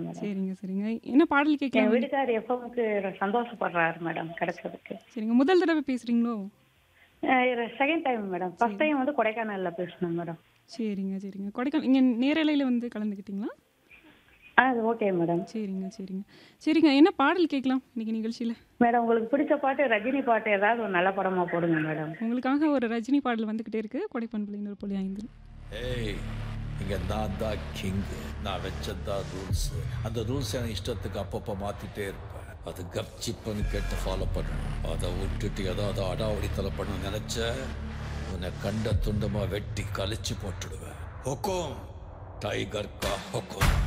madam சரிங்க சரிங்க என்ன பாடல் என் கேட்கலாம் வீட்டுக்கார் எஃப்எம்க்கு சந்தோஷப்படுறாரு மேடம் கிடைச்சதுக்கு சரிங்க முதல் தடவை பேசுறீங்களோ second time madam first time வந்து கொடைக்கானல்ல பேசணும் மேடம் சரிங்க சரிங்க கொடைக்கானல் இங்கே நேரலையில் வந்து கலந்துக்கிட்டீங்களா ஆ ஓகே மேடம் சரிங்க சரிங்க சரிங்க என்ன பாடல் கேட்கலாம் இன்னைக்கு நிகழ்ச்சியில் மேடம் உங்களுக்கு பிடிச்ச பாட்டு ரஜினி பாட்டு ஏதாவது ஒரு நல்ல படமா போடுங்க மேடம் உங்களுக்காக ஒரு ரஜினி பாடல் வந்துக்கிட்டே இருக்கு கொடைப்பண்புல இன்னொரு புள்ளி ஐந்து ஏய் இங்க நான் தான் கிங் நான் வச்சதான் ரூல்ஸ் அந்த ரூல்ஸ் எனக்கு இஷ்டத்துக்கு அப்பப்போ மாத்திட்டே இருப்பேன் அது கப்சிப்புன்னு கேட்டு ஃபாலோ பண்ணணும் அதை விட்டுட்டு ஏதாவது அடாவடித்தலை பண்ண நினைச்ச உன்னை கண்ட துண்டமா வெட்டி கழிச்சு போட்டுடுவேன் ஹொக்கோம் டைகர் கா ஹொக்கோம்